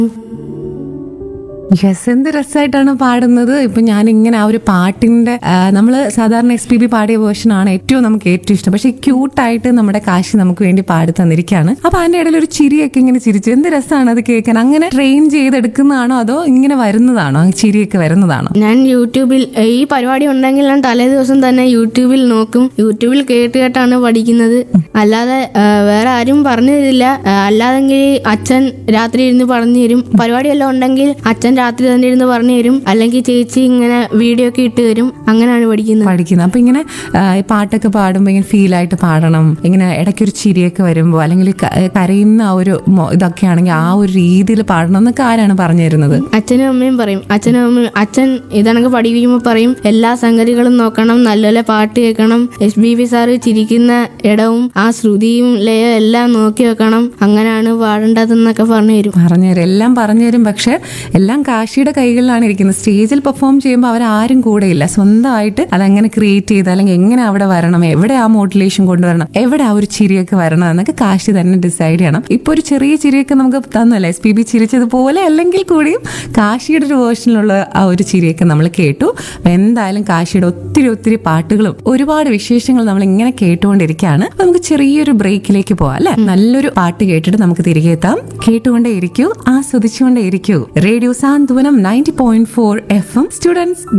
yes എന്ത് രസമായിട്ടാണ് പാടുന്നത് ഇപ്പൊ ഞാൻ ഇങ്ങനെ ആ ഒരു പാട്ടിന്റെ നമ്മൾ സാധാരണ എസ് പി ബി പാടിയ വേർഷൻ ആണ് ഏറ്റവും നമുക്ക് ഏറ്റവും ഇഷ്ടം പക്ഷെ ക്യൂട്ടായിട്ട് നമ്മുടെ കാശി നമുക്ക് വേണ്ടി പാടി തന്നിരിക്കുകയാണ് അപ്പൊ അതിന്റെ ഇടയിൽ ഒരു ചിരിയൊക്കെ ഇങ്ങനെ ചിരിച്ചു എന്ത് രസമാണ് അത് കേൾക്കാൻ അങ്ങനെ ട്രെയിൻ ചെയ്തെടുക്കുന്നതാണോ അതോ ഇങ്ങനെ വരുന്നതാണോ ആ ചിരിയൊക്കെ വരുന്നതാണോ ഞാൻ യൂട്യൂബിൽ ഈ പരിപാടി ഉണ്ടെങ്കിൽ ഞാൻ തലേ ദിവസം തന്നെ യൂട്യൂബിൽ നോക്കും യൂട്യൂബിൽ കേട്ട് കേട്ടാണ് പഠിക്കുന്നത് അല്ലാതെ ആ, വേറെ ആരും പറഞ്ഞു തരില്ല ആ, അല്ലാതെങ്കിൽ അച്ഛൻ രാത്രി ഇരുന്ന് പറഞ്ഞു തരും പരിപാടിയെല്ലാം ഉണ്ടെങ്കിൽ അച്ഛൻ രാത്രി തന്നെ ഇരുന്ന് പറഞ്ഞു തരും അല്ലെങ്കിൽ ചേച്ചി ഇങ്ങനെ വീഡിയോ ഒക്കെ ഇട്ട് തരും അങ്ങനെയാണ് പഠിക്കുന്നത് പഠിക്കുന്നത് അപ്പൊ ഇങ്ങനെ ആ, ഈ പാട്ടൊക്കെ പാടുമ്പോൾ ഇങ്ങനെ ഫീൽ ആയിട്ട് പാടണം ഇങ്ങനെ ഇടയ്ക്കൊരു ചിരിയൊക്കെ വരുമ്പോൾ അല്ലെങ്കിൽ ക- കരയുന്ന ആ ഒരു മൊ- ഇതൊക്കെ ആണെങ്കിൽ ആ ഒരു രീതിയിൽ പാടണം എന്നൊക്കെ ആരാണ് പറഞ്ഞു തരുന്നത് അച്ഛനും അമ്മയും പറയും അച്ഛനും അമ്മയും അച്ഛൻ ഇതണക്ക് പഠിപ്പിക്കുമ്പോൾ പറയും എല്ലാ സംഗതികളും നോക്കണം നല്ലപോലെ പാട്ട് കേൾക്കണം എസ് ബി ബി സാറ് ചിരിക്കുന്ന ഇടവും ആ ശ്രുതിയും ലയം എല്ലാം നോക്കി വെക്കണം അങ്ങനെയാണ് പാടേണ്ടതെന്നൊക്കെ പറഞ്ഞു തരും പറഞ്ഞുതരും എല്ലാം പറഞ്ഞുതരും പക്ഷെ എല്ലാം കാശിയുടെ കൈകളിലാണ് ഇരിക്കുന്നത് സ്റ്റേജിൽ പെർഫോം ചെയ്യുമ്പോൾ അവരാരും കൂടെയില്ല സ്വന്തമായിട്ട് അതെങ്ങനെ ക്രിയേറ്റ് ചെയ്ത് അല്ലെങ്കിൽ എങ്ങനെ അവിടെ വരണം എവിടെ ആ മോട്ടിവേഷൻ കൊണ്ടുവരണം എവിടെ ആ ഒരു ചിരിയൊക്കെ വരണം എന്നൊക്കെ കാശി തന്നെ ഡിസൈഡ് ചെയ്യണം ഇപ്പൊ ഒരു ചെറിയ ചിരിയൊക്കെ നമുക്ക് തന്നല്ലേ എസ് പി ബി ചിരിച്ചതുപോലെ അല്ലെങ്കിൽ കൂടിയും കാശിയുടെ ഒരു വേർഷനിലുള്ള ആ ഒരു ചിരിയൊക്കെ നമ്മൾ കേട്ടു അപ്പൊ എന്തായാലും കാശിയുടെ ഒത്തിരി ഒത്തിരി പാട്ടുകളും ഒരുപാട് വിശേഷങ്ങൾ നമ്മൾ ഇങ്ങനെ കേട്ടുകൊണ്ടിരിക്കുകയാണ് അപ്പൊ നമുക്ക് ചെറിയൊരു ബ്രേക്കിലേക്ക് പോവാം അല്ലെ നല്ലൊരു പാട്ട് കേട്ടിട്ട് നമുക്ക് തിരികെ എത്താം കേട്ടുകൊണ്ടേ ഇരിക്കൂ ആസ്വദിച്ചുകൊണ്ടേ ഇരിക്കൂ radio Santhwanam ninety point four F M students